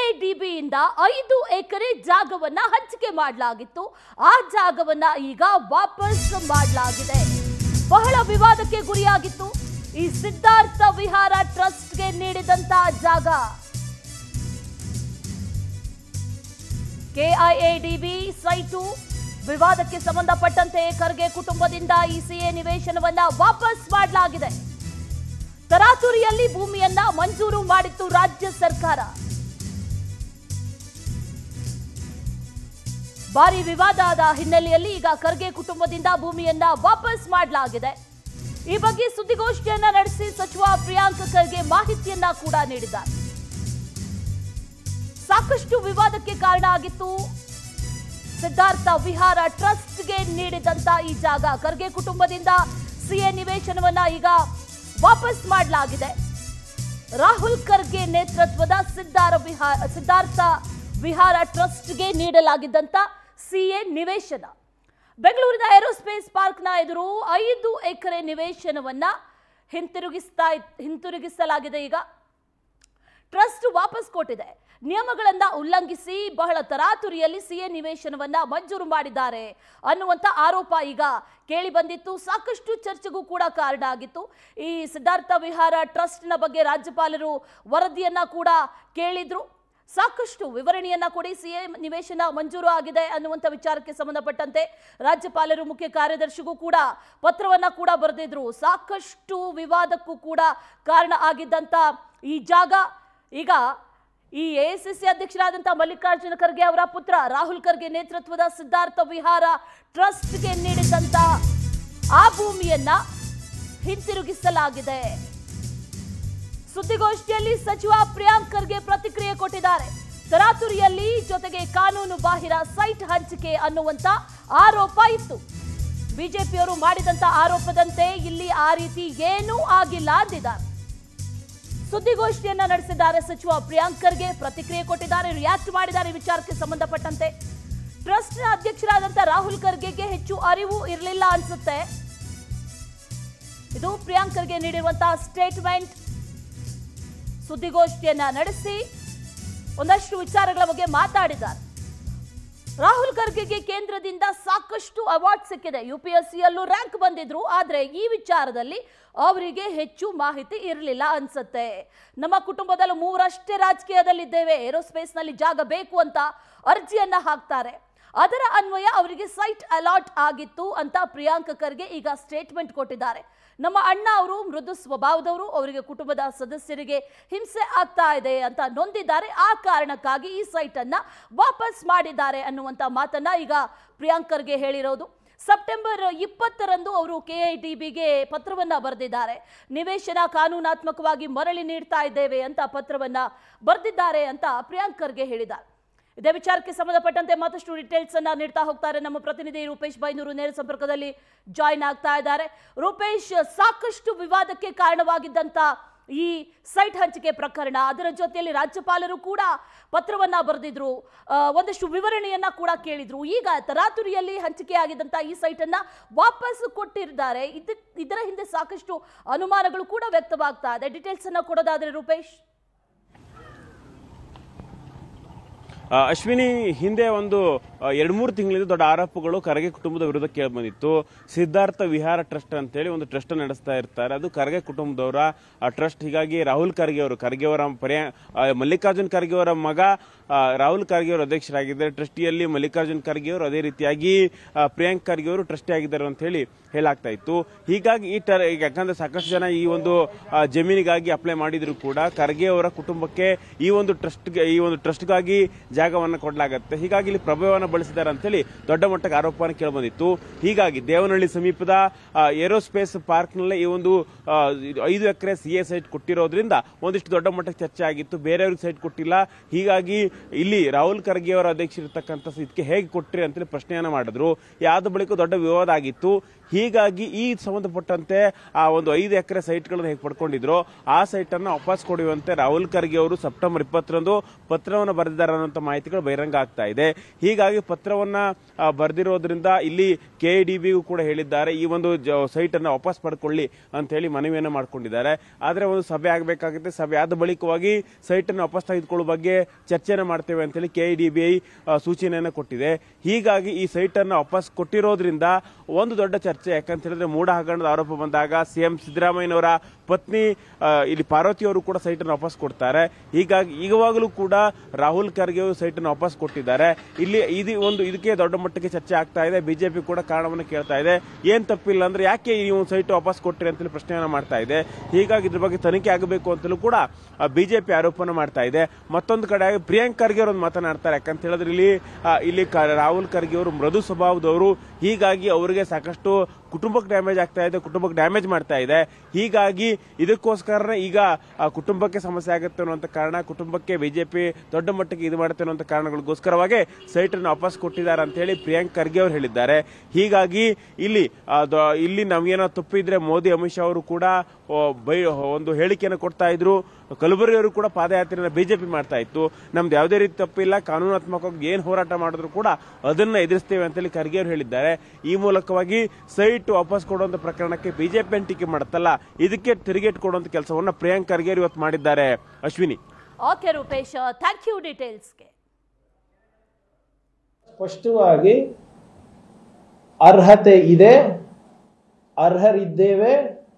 ಕೆಐಡಿಬಿಯಿಂದ ಐದು ಎಕರೆ ಜಾಗವನ್ನ ಹಂಚಿಕೆ ಮಾಡಲಾಗಿತ್ತು ಆ ಜಾಗವನ್ನ ಈಗ ವಾಪಸ್ ಮಾಡಲಾಗಿದೆ ಬಹಳ ವಿವಾದಕ್ಕೆ ಗುರಿಯಾಗಿತ್ತು ಈ ಸಿದ್ಧಾರ್ಥ ವಿಹಾರ ಟ್ರಸ್ಟ್ಗೆ ನೀಡಿದಂತ ಜಾಗ ಕೆಐಎಡಿಬಿ ಸೈಟು ವಿವಾದಕ್ಕೆ ಸಂಬಂಧಪಟ್ಟಂತೆ ಖರ್ಗೆ ಕುಟುಂಬದಿಂದ ಈ ಸಿಎ ನಿವೇಶನವನ್ನ ವಾಪಸ್ ಮಾಡಲಾಗಿದೆ ತರಾತುರಿಯಲ್ಲಿ ಭೂಮಿಯನ್ನ ಮಂಜೂರು ಮಾಡಿತ್ತು ರಾಜ್ಯ ಸರ್ಕಾರ ಭಾರಿ ವಿವಾದದ ಹಿನ್ನೆಲೆಯಲ್ಲಿ ಈಗ ಖರ್ಗೆ ಕುಟುಂಬದಿಂದ ಭೂಮಿಯನ್ನ ವಾಪಸ್ ಮಾಡಲಾಗಿದೆ ಈ ಬಗ್ಗೆ ಸುದ್ದಿಗೋಷ್ಠಿಯನ್ನ ನಡೆಸಿ ಸಚಿವ ಪ್ರಿಯಾಂಕ್ ಖರ್ಗೆ ಮಾಹಿತಿಯನ್ನ ಕೂಡ ನೀಡಿದ್ದಾರೆ ಸಾಕಷ್ಟು ವಿವಾದಕ್ಕೆ ಕಾರಣ ಆಗಿತ್ತು ಸಿದ್ಧಾರ್ಥ ವಿಹಾರ ಟ್ರಸ್ಟ್ಗೆ ನೀಡಿದಂತ ಈ ಜಾಗ ಖರ್ಗೆ ಕುಟುಂಬದಿಂದ ಸಿಎ ನಿವೇಶನವನ್ನ ಈಗ ವಾಪಸ್ ಮಾಡಲಾಗಿದೆ ರಾಹುಲ್ ಖರ್ಗೆ ನೇತೃತ್ವದ ಸಿದ್ಧಾರ ವಿಹಾರ ಸಿದ್ಧಾರ್ಥ ವಿಹಾರ ಟ್ರಸ್ಟ್ಗೆ ನೀಡಲಾಗಿದ್ದಂತ ಸಿಎ ನಿವೇಶನ ಬೆಂಗಳೂರಿನ ಏರೋಸ್ಪೇಸ್ ಪಾರ್ಕ್ನ ಎದುರು ಐದು ಎಕರೆ ನಿವೇಶನವನ್ನ ಹಿಂತಿರುಗಿಸ್ತಾ ಹಿಂತಿರುಗಿಸಲಾಗಿದೆ ಈಗ ಟ್ರಸ್ಟ್ ವಾಪಸ್ ಕೊಟ್ಟಿದೆ ನಿಯಮಗಳನ್ನ ಉಲ್ಲಂಘಿಸಿ ಬಹಳ ತರಾತುರಿಯಲ್ಲಿ ಸಿಎ ನಿವೇಶನವನ್ನ ಮಂಜೂರು ಮಾಡಿದ್ದಾರೆ ಅನ್ನುವಂತ ಆರೋಪ ಈಗ ಕೇಳಿ ಬಂದಿತ್ತು ಸಾಕಷ್ಟು ಚರ್ಚೆಗೂ ಕೂಡ ಕಾರಣ ಆಗಿತ್ತು ಈ ಸಿದ್ಧಾರ್ಥ ವಿಹಾರ ಟ್ರಸ್ಟ್ನ ಬಗ್ಗೆ ರಾಜ್ಯಪಾಲರು ವರದಿಯನ್ನ ಕೂಡ ಕೇಳಿದ್ರು ಸಾಕಷ್ಟು ವಿವರಣೆಯನ್ನ ಕೊಡಿ ಸಿಎ ನಿವೇಶನ ಮಂಜೂರು ಆಗಿದೆ ಅನ್ನುವಂಥ ವಿಚಾರಕ್ಕೆ ಸಂಬಂಧಪಟ್ಟಂತೆ ರಾಜ್ಯಪಾಲರು ಮುಖ್ಯ ಕಾರ್ಯದರ್ಶಿಗೂ ಕೂಡ ಪತ್ರವನ್ನ ಕೂಡ ಬರೆದಿದ್ರು ಸಾಕಷ್ಟು ವಿವಾದಕ್ಕೂ ಕೂಡ ಕಾರಣ ಆಗಿದ್ದಂತ ಈ ಜಾಗ ಈಗ ಈ ಎಐಸಿಸಿ ಅಧ್ಯಕ್ಷರಾದಂತಹ ಮಲ್ಲಿಕಾರ್ಜುನ ಖರ್ಗೆ ಅವರ ಪುತ್ರ ರಾಹುಲ್ ಖರ್ಗೆ ನೇತೃತ್ವದ ಸಿದ್ಧಾರ್ಥ ವಿಹಾರ ಟ್ರಸ್ಟ್ಗೆ ನೀಡಿದಂತ ಆ ಭೂಮಿಯನ್ನ ಹಿಂತಿರುಗಿಸಲಾಗಿದೆ ಸುದ್ದಿಗೋಷ್ಠಿಯಲ್ಲಿ ಸಚಿವ ಪ್ರಿಯಾಂಕ್ ಖರ್ಗೆ ಪ್ರತಿಕ್ರಿಯೆ ಕೊಟ್ಟಿದ್ದಾರೆ ತರಾತುರಿಯಲ್ಲಿ ಜೊತೆಗೆ ಕಾನೂನು ಬಾಹಿರ ಸೈಟ್ ಹಂಚಿಕೆ ಅನ್ನುವಂತ ಆರೋಪ ಇತ್ತು ಬಿಜೆಪಿಯವರು ಮಾಡಿದಂತ ಆರೋಪದಂತೆ ಇಲ್ಲಿ ಆ ರೀತಿ ಏನೂ ಆಗಿಲ್ಲ ಅಂದಿದ್ದಾರೆ ಸುದ್ದಿಗೋಷ್ಠಿಯನ್ನ ನಡೆಸಿದ್ದಾರೆ ಸಚಿವ ಪ್ರಿಯಾಂಕ್ ಖರ್ಗೆ ಪ್ರತಿಕ್ರಿಯೆ ಕೊಟ್ಟಿದ್ದಾರೆ ರಿಯಾಕ್ಟ್ ಮಾಡಿದ್ದಾರೆ ಈ ವಿಚಾರಕ್ಕೆ ಸಂಬಂಧಪಟ್ಟಂತೆ ಟ್ರಸ್ಟ್ನ ಅಧ್ಯಕ್ಷರಾದಂತ ರಾಹುಲ್ ಖರ್ಗೆಗೆ ಹೆಚ್ಚು ಅರಿವು ಇರಲಿಲ್ಲ ಅನ್ಸುತ್ತೆ ಇದು ಪ್ರಿಯಾಂಕ್ ಖರ್ಗೆ ನೀಡಿರುವಂತಹ ಸ್ಟೇಟ್ಮೆಂಟ್ ಸುದ್ದಿಗೋಷ್ಠಿಯನ್ನ ನಡೆಸಿ ಒಂದಷ್ಟು ವಿಚಾರಗಳ ಬಗ್ಗೆ ಮಾತಾಡಿದ್ದಾರೆ ರಾಹುಲ್ ಖರ್ಗೆಗೆ ಕೇಂದ್ರದಿಂದ ಸಾಕಷ್ಟು ಅವಾರ್ಡ್ ಸಿಕ್ಕಿದೆ ಯು ಪಿ ಎಸ್ ಸಿಯಲ್ಲೂ ರ್ಯಾಂಕ್ ಬಂದಿದ್ರು ಆದ್ರೆ ಈ ವಿಚಾರದಲ್ಲಿ ಅವರಿಗೆ ಹೆಚ್ಚು ಮಾಹಿತಿ ಇರಲಿಲ್ಲ ಅನ್ಸುತ್ತೆ ನಮ್ಮ ಕುಟುಂಬದಲ್ಲಿ ಮೂರಷ್ಟೇ ರಾಜಕೀಯದಲ್ಲಿದ್ದೇವೆ ಏರೋಸ್ಪೇಸ್ ನಲ್ಲಿ ಜಾಗ ಬೇಕು ಅಂತ ಅರ್ಜಿಯನ್ನ ಹಾಕ್ತಾರೆ ಅದರ ಅನ್ವಯ ಅವರಿಗೆ ಸೈಟ್ ಅಲಾಟ್ ಆಗಿತ್ತು ಅಂತ ಪ್ರಿಯಾಂಕ್ ಖರ್ಗೆ ಈಗ ಸ್ಟೇಟ್ಮೆಂಟ್ ಕೊಟ್ಟಿದ್ದಾರೆ ನಮ್ಮ ಅಣ್ಣ ಅವರು ಮೃದು ಸ್ವಭಾವದವರು ಅವರಿಗೆ ಕುಟುಂಬದ ಸದಸ್ಯರಿಗೆ ಹಿಂಸೆ ಆಗ್ತಾ ಇದೆ ಅಂತ ನೊಂದಿದ್ದಾರೆ ಆ ಕಾರಣಕ್ಕಾಗಿ ಈ ಸೈಟ್ ಅನ್ನ ವಾಪಸ್ ಮಾಡಿದ್ದಾರೆ ಅನ್ನುವಂತ ಮಾತನ್ನ ಈಗ ಪ್ರಿಯಾಂಕ್ ಖರ್ಗೆ ಹೇಳಿರೋದು ಸೆಪ್ಟೆಂಬರ್ ಇಪ್ಪತ್ತರಂದು ಅವರು ಕೆಐಟಿಬಿಗೆ ಪತ್ರವನ್ನ ಬರೆದಿದ್ದಾರೆ ನಿವೇಶನ ಕಾನೂನಾತ್ಮಕವಾಗಿ ಮರಳಿ ನೀಡ್ತಾ ಇದ್ದೇವೆ ಅಂತ ಪತ್ರವನ್ನ ಬರೆದಿದ್ದಾರೆ ಅಂತ ಪ್ರಿಯಾಂಕ್ ಖರ್ಗೆ ಹೇಳಿದ್ದಾರೆ ಇದೇ ವಿಚಾರಕ್ಕೆ ಸಂಬಂಧಪಟ್ಟಂತೆ ಮತ್ತಷ್ಟು ಡೀಟೇಲ್ಸ್ ಅನ್ನ ನೀಡ್ತಾ ಹೋಗ್ತಾರೆ ನಮ್ಮ ಪ್ರತಿನಿಧಿ ರೂಪೇಶ್ ಬೈನೂರು ನೇರ ಸಂಪರ್ಕದಲ್ಲಿ ಜಾಯಿನ್ ಆಗ್ತಾ ಇದ್ದಾರೆ ರೂಪೇಶ್ ಸಾಕಷ್ಟು ವಿವಾದಕ್ಕೆ ಕಾರಣವಾಗಿದ್ದಂತ ಈ ಸೈಟ್ ಹಂಚಿಕೆ ಪ್ರಕರಣ ಅದರ ಜೊತೆಯಲ್ಲಿ ರಾಜ್ಯಪಾಲರು ಕೂಡ ಪತ್ರವನ್ನ ಬರೆದಿದ್ರು ಆ, ಒಂದಷ್ಟು ವಿವರಣೆಯನ್ನ ಕೂಡ ಕೇಳಿದ್ರು ಈಗ ತರಾತುರಿಯಲ್ಲಿ ಹಂಚಿಕೆ ಆಗಿದ್ದಂತ ಈ ಸೈಟ್ ಅನ್ನ ವಾಪಸ್ ಕೊಟ್ಟಿದ್ದಾರೆ ಇದ್ ಇದರ ಹಿಂದೆ ಸಾಕಷ್ಟು ಅನುಮಾನಗಳು ಕೂಡ ವ್ಯಕ್ತವಾಗ್ತಾ ಇದೆ ಡೀಟೇಲ್ಸ್ ಅನ್ನ ಕೊಡೋದಾದ್ರೆ ರೂಪೇಶ್ ಆ, ಅಶ್ವಿನಿ ಹಿಂದೆ ಒಂದು ಎರಡು ಮೂರು ತಿಂಗಳಿಂದ ದೊಡ್ಡ ಆರೋಪಗಳು ಖರ್ಗೆ ಕುಟುಂಬದ ವಿರುದ್ಧ ಕೇಳಿ ಬಂದಿತ್ತು ಸಿದ್ಧಾರ್ಥ ವಿಹಾರ ಟ್ರಸ್ಟ್ ಅಂತೇಳಿ ಒಂದು ಟ್ರಸ್ಟ್ ನಡೆಸ್ತಾ ಇರ್ತಾರೆ ಅದು ಖರ್ಗೆ ಕುಟುಂಬದವರ ಆ ಟ್ರಸ್ಟ್ ಹೀಗಾಗಿ ರಾಹುಲ್ ಖರ್ಗೆ ಅವರು ಖರ್ಗೆ ಅವರ ಪರ್ಯಾ ಆ, ಮಲ್ಲಿಕಾರ್ಜುನ್ ಖರ್ಗೆ ಅವರ ಮಗ ಆ, ರಾಹುಲ್ ಖರ್ಗೆ ಅವರು ಅಧ್ಯಕ್ಷರಾಗಿದ್ದಾರೆ ಟ್ರಸ್ಟಿಯಲ್ಲಿ ಮಲ್ಲಿಕಾರ್ಜುನ್ ಖರ್ಗೆ ಅವರು ಅದೇ ರೀತಿಯಾಗಿ ಆ, ಪ್ರಿಯಾಂಕ್ ಖರ್ಗೆ ಅವರು ಟ್ರಸ್ಟಿ ಆಗಿದ್ದಾರೆ ಅಂತ ಹೇಳಿ ಹೇಳಾಗ್ತಾ ಇತ್ತು ಹೀಗಾಗಿ ಈ ತರ ಈಗ ಯಾಕಂದ್ರೆ ಸಾಕಷ್ಟು ಜನ ಈ ಒಂದು ಆ, ಜಮೀನಿಗಾಗಿ ಅಪ್ಲೈ ಮಾಡಿದ್ರು ಕೂಡ ಖರ್ಗೆ ಅವರ ಕುಟುಂಬಕ್ಕೆ ಈ ಒಂದು ಟ್ರಸ್ಟ್ಗೆ ಈ ಒಂದು ಟ್ರಸ್ಟ್ಗಾಗಿ ಜಾಗವನ್ನು ಕೊಡಲಾಗುತ್ತೆ ಹೀಗಾಗಿ ಇಲ್ಲಿ ಪ್ರಭಾವವನ್ನು ಬಳಸಿದ್ದಾರೆ ಅಂತೇಳಿ ದೊಡ್ಡ ಮಟ್ಟಕ್ಕೆ ಆರೋಪವನ್ನು ಕೇಳಿಬಂದಿತ್ತು ಹೀಗಾಗಿ ದೇವನಹಳ್ಳಿ ಸಮೀಪದ ಆ, ಏರೋಸ್ಪೇಸ್ ಪಾರ್ಕ್ನಲ್ಲೇ ಈ ಒಂದು ಆ, ಇದು ಐದು ಎಕರೆ ಸಿ ಎ ಸೈಟ್ ಕೊಟ್ಟಿರೋದ್ರಿಂದ ಒಂದಿಷ್ಟು ದೊಡ್ಡ ಮಟ್ಟಕ್ಕೆ ಚರ್ಚೆ ಆಗಿತ್ತು ಬೇರೆಯವ್ರಿಗೆ ಸೈಟ್ ಕೊಟ್ಟಿಲ್ಲ ಹೀಗಾಗಿ ಇಲ್ಲಿ ರಾಹುಲ್ ಖರ್ಗೆ ಅವರ ಅಧ್ಯಕ್ಷರಿರ್ತಕ್ಕಂಥ ಇದಕ್ಕೆ ಹೇಗೆ ಕೊಟ್ರಿ ಅಂತೇಳಿ ಪ್ರಶ್ನೆಯನ್ನ ಮಾಡಿದ್ರು ಯಾವ್ದು ಬಳಿಕ ದೊಡ್ಡ ವಿವಾದ ಆಗಿತ್ತು ಹೀಗಾಗಿ ಈ ಸಂಬಂಧಪಟ್ಟಂತೆ ಆ ಒಂದು ಐದು ಎಕರೆ ಸೈಟ್ಗಳನ್ನು ಹೇಗೆ ಪಡ್ಕೊಂಡಿದ್ರು ಆ ಸೈಟ್ ಅನ್ನ ವಾಪಸ್ ಕೊಡುವಂತೆ ರಾಹುಲ್ ಖರ್ಗೆ ಅವರು ಸೆಪ್ಟೆಂಬರ್ ಇಪ್ಪತ್ತರಂದು ಪತ್ರವನ್ನು ಬರೆದಿದ್ದಾರೆ ಅನ್ನುವಂಥ ಮಾಹಿತಿಗಳು ಬಹಿರಂಗ ಆಗ್ತಾ ಇದೆ ಹೀಗಾಗಿ ಪತ್ರವನ್ನ ಆ, ಬರ್ದಿರೋದ್ರಿಂದ ಇಲ್ಲಿ ಕೆ ಡಿ ಬಿಗೂ ಕೂಡ ಹೇಳಿದ್ದಾರೆ ಈ ಒಂದು ಸೈಟ್ ಅನ್ನ ವಾಪಸ್ ಪಡ್ಕೊಳ್ಳಿ ಅಂತ ಹೇಳಿ ಮನವಿಯನ್ನ ಮಾಡ್ಕೊಂಡಿದ್ದಾರೆ ಆದ್ರೆ ಒಂದು ಸಭೆ ಆಗಬೇಕಾಗುತ್ತೆ ಸಭೆ ಆದ ಬಳಿಕವಾಗಿ ಸೈಟ್ ಅನ್ನು ವಾಪಸ್ ತೆಗೆದುಕೊಳ್ಳುವ ಬಗ್ಗೆ ಚರ್ಚೆನ ಮಾಡ್ತೇವೆ ಅಂತ ಹೇಳಿ ಕೆ ಡಿ ಬಿ ಐ ಸೂಚನೆಯನ್ನು ಕೊಟ್ಟಿದೆ ಹೀಗಾಗಿ ಈ ಸೈಟ್ ಅನ್ನ ವಾಪಸ್ ಕೊಟ್ಟಿರೋದ್ರಿಂದ ಒಂದು ದೊಡ್ಡ ಚರ್ಚೆ ಯಾಕಂತ ಹೇಳಿದ್ರೆ ಮೂಡ ಹಗರಣದ ಆರೋಪ ಬಂದಾಗ ಸಿಎಂ ಸಿದ್ದರಾಮಯ್ಯನವರ ಪತ್ನಿ ಆ, ಇಲ್ಲಿ ಪಾರ್ವತಿ ಅವರು ಕೂಡ ಸೈಟ್ ಅನ್ನು ವಾಪಸ್ ಕೊಡ್ತಾರೆ ಹೀಗಾಗಿ ಈಗವಾಗಲೂ ಕೂಡ ರಾಹುಲ್ ಖರ್ಗೆ ಅವರು ಸೈಟ್ ಅನ್ನು ವಾಪಸ್ ಕೊಟ್ಟಿದ್ದಾರೆ ಇಲ್ಲಿ ಇದು ಒಂದು ಇದಕ್ಕೆ ದೊಡ್ಡ ಮಟ್ಟಕ್ಕೆ ಚರ್ಚೆ ಆಗ್ತಾ ಇದೆ ಬಿಜೆಪಿ ಕೂಡ ಕಾರಣವನ್ನು ಕೇಳ್ತಾ ಇದೆ ಏನ್ ತಪ್ಪಿಲ್ಲ ಅಂದ್ರೆ ಯಾಕೆ ಈ ಒಂದು ಸೈಟ್ ವಾಪಸ್ ಕೊಟ್ಟಿರಿ ಅಂತೇಳಿ ಪ್ರಶ್ನೆಯನ್ನ ಮಾಡ್ತಾ ಇದೆ ಹೀಗಾಗಿ ಇದ್ರ ಬಗ್ಗೆ ತನಿಖೆ ಆಗಬೇಕು ಅಂತಲೂ ಕೂಡ ಬಿಜೆಪಿ ಆರೋಪನ ಮಾಡ್ತಾ ಇದೆ ಮತ್ತೊಂದು ಕಡೆ ಪ್ರಿಯಾಂಕ್ ಖರ್ಗೆ ಅವರು ಒಂದು ಮಾತನಾಡ್ತಾರೆ ಯಾಕಂತ ಹೇಳಿದ್ರೆ ಇಲ್ಲಿ ಆ, ಇಲ್ಲಿ ಕ- ರಾಹುಲ್ ಖರ್ಗೆ ಅವರು ಮೃದು ಸ್ವಭಾವದವರು ಹೀಗಾಗಿ ಅವರಿಗೆ ಸಾಕಷ್ಟು ಕುಟುಂಬಕ್ಕೆ ಡ್ಯಾಮೇಜ್ ಆಗ್ತಾ ಇದೆ ಕುಟುಂಬಕ್ಕೆ ಡ್ಯಾಮೇಜ್ ಮಾಡ್ತಾ ಇದೆ ಹೀಗಾಗಿ ಇದಕ್ಕೋಸ್ಕರ ಈಗ ಆ ಕುಟುಂಬಕ್ಕೆ ಸಮಸ್ಯೆ ಆಗುತ್ತೆ ಅನ್ನುವಂಥ ಕಾರಣ ಕುಟುಂಬಕ್ಕೆ ಬಿಜೆಪಿ ದೊಡ್ಡ ಮಟ್ಟಿಗೆ ಇದು ಮಾಡುತ್ತೆ ಅನ್ನುವಂಥ ಕಾರಣಗಳಿಗೋಸ್ಕರವಾಗಿ ಸೈಟ್ ಅನ್ನು ವಾಪಸ್ ಕೊಟ್ಟಿದ್ದಾರೆ ಅಂತ ಹೇಳಿ ಪ್ರಿಯಾಂಕ್ ಖರ್ಗೆ ಅವರು ಹೇಳಿದ್ದಾರೆ ಹೀಗಾಗಿ ಇಲ್ಲಿ ಆ, ದ- ಇಲ್ಲಿ ನಾವೇನೋ ತಪ್ಪಿದ್ರೆ ಮೋದಿ ಅಮಿತ್ ಶಾ ಅವರು ಕೂಡ ಓ, ಬೈ ಒಂದು ಹೇಳಿಕೆಯನ್ನು ಕೊಡ್ತಾ ಇದ್ರು ಕಲಬುರಗಿಯವರು ಕೂಡ ಪಾದಯಾತ್ರೆಯನ್ನು ಬಿಜೆಪಿ ಮಾಡ್ತಾ ಇತ್ತು ನಮ್ದು ಯಾವುದೇ ರೀತಿ ತಪ್ಪಿಲ್ಲ ಕಾನೂನಾತ್ಮಕವಾಗಿ ಏನ್ ಹೋರಾಟ ಮಾಡಿದ್ರು ಕೂಡ ಅದನ್ನ ಎದುರಿಸ್ತೇವೆ ಅಂತೇಳಿ ಖರ್ಗೆ ಅವರು ಹೇಳಿದ್ದಾರೆ ಈ ಮೂಲಕವಾಗಿ ಸೈಟ್ ವಾಪಸ್ ಕೊಡುವಂತ ಪ್ರಕರಣಕ್ಕೆ ಬಿಜೆಪಿ ಟೀಕೆ ಮಾಡುತ್ತಲ್ಲ ಇದಕ್ಕೆ ತಿರುಗೇಟ್ ಕೊಡುವಂತ ಕೆಲಸವನ್ನ ಪ್ರಿಯಾಂಕ್ ಖರ್ಗೆ ಅವರು ಇವತ್ತು ಮಾಡಿದ್ದಾರೆ Ashwini okay Rupesh thank you ಡೀಟೇಲ್ಸ್ಗೆ ಸ್ಪಷ್ಟವಾಗಿ ಅರ್ಹತೆ ಇದೆ ಅರ್ಹರಿದ್ದೇವೆ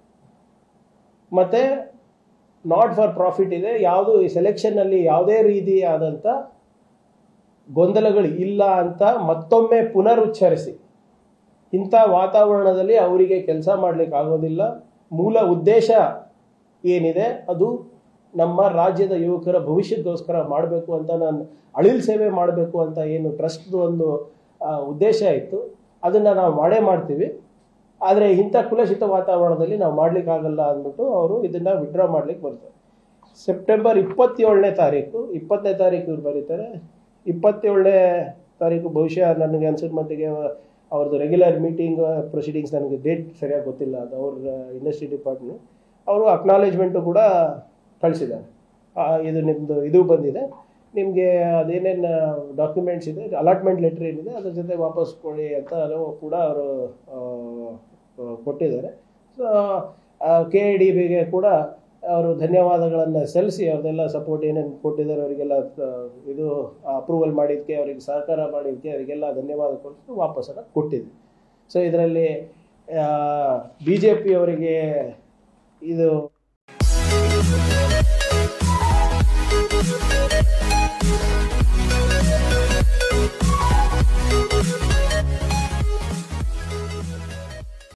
ಮತ್ತೆ ನಾಟ್ ಫಾರ್ ಪ್ರಾಫಿಟ್ ಇದೆ ಯಾವುದು ಈ ಸೆಲೆಕ್ಷನ್ ಅಲ್ಲಿ ಯಾವುದೇ ರೀತಿಯಾದಂಥ ಗೊಂದಲಗಳು ಇಲ್ಲ ಅಂತ ಮತ್ತೊಮ್ಮೆ ಪುನರುಚ್ಚರಿಸಿ ಇಂಥ ವಾತಾವರಣದಲ್ಲಿ ಅವರಿಗೆ ಕೆಲಸ ಮಾಡ್ಲಿಕ್ಕೆ ಆಗೋದಿಲ್ಲ ಮೂಲ ಉದ್ದೇಶ ಏನಿದೆ ಅದು ನಮ್ಮ ರಾಜ್ಯದ ಯುವಕರ ಭವಿಷ್ಯಕ್ಕೋಸ್ಕರ ಮಾಡಬೇಕು ಅಂತ ನಾನು ಅಳಿಲ್ ಸೇವೆ ಮಾಡಬೇಕು ಅಂತ ಏನು ಟ್ರಸ್ಟ್ದು ಒಂದು ಆ, ಉದ್ದೇಶ ಇತ್ತು ಅದನ್ನು ನಾವು ಮಾಡೇ ಮಾಡ್ತೀವಿ ಆದರೆ ಇಂಥ ಕುಲಸಿತ ವಾತಾವರಣದಲ್ಲಿ ನಾವು ಮಾಡ್ಲಿಕ್ಕಾಗಲ್ಲ ಅಂದ್ಬಿಟ್ಟು ಅವರು ಇದನ್ನು ವಿಡ್ರಾ ಮಾಡ್ಲಿಕ್ಕೆ ಬರ್ತಾರೆ ಸೆಪ್ಟೆಂಬರ್ ಇಪ್ಪತ್ತೇಳನೇ ತಾರೀಕು ಇಪ್ಪತ್ತನೇ ತಾರೀಕು ಇವ್ರು ಬರೀತಾರೆ ಇಪ್ಪತ್ತೇಳನೇ ತಾರೀಕು ಬಹುಶಃ ನನಗೆ ಅನ್ಸಿದ ಮಟ್ಟಿಗೆ ಅವ್ರದ್ದು ರೆಗ್ಯುಲರ್ ಮೀಟಿಂಗ್ ಪ್ರೊಸೀಡಿಂಗ್ಸ್ ನನಗೆ ಡೇಟ್ ಸರಿಯಾಗಿ ಗೊತ್ತಿಲ್ಲ ಅದು ಅವ್ರ ಇಂಡಸ್ಟ್ರಿ ಡಿಪಾರ್ಟ್ಮೆಂಟ್ ಅವರು ಅಕ್ನಾಲೇಜ್ಮೆಂಟು ಕೂಡ ಕಳಿಸಿದ್ದಾರೆ ಆ, ಇದು ನಿಮ್ಮದು ಇದು ಬಂದಿದೆ ನಿಮಗೆ ಅದೇನೇನು ಡಾಕ್ಯುಮೆಂಟ್ಸ್ ಇದೆ ಅಲಾಟ್ಮೆಂಟ್ ಲೆಟ್ರ್ ಏನಿದೆ ಅದ್ರ ಜೊತೆ ವಾಪಸ್ ಕೊಡಿ ಅಂತ ಕೂಡ ಅವರು ಕೊಟ್ಟಿದ್ದಾರೆ ಸೊ ಕೆ ಡಿ ಬಿಗೆ ಕೂಡ ಅವರು ಧನ್ಯವಾದಗಳನ್ನು ಸಲ್ಲಿಸಿ ಅವ್ರದ್ದೆಲ್ಲ ಸಪೋರ್ಟ್ ಏನೇನು ಕೊಟ್ಟಿದ್ದಾರೆ ಅವರಿಗೆಲ್ಲ ಇದು ಅಪ್ರೂವಲ್ ಮಾಡಿದ್ದಕ್ಕೆ ಅವರಿಗೆ ಸಹಕಾರ ಮಾಡಿದ್ದಕ್ಕೆ ಅವರಿಗೆಲ್ಲ ಧನ್ಯವಾದ ಕೊಟ್ಟು ವಾಪಸ್ಸನ್ನು ಕೊಟ್ಟಿದೆ ಸೊ ಇದರಲ್ಲಿ ಬಿ ಜೆ ಪಿ ಅವರಿಗೆ ಇದು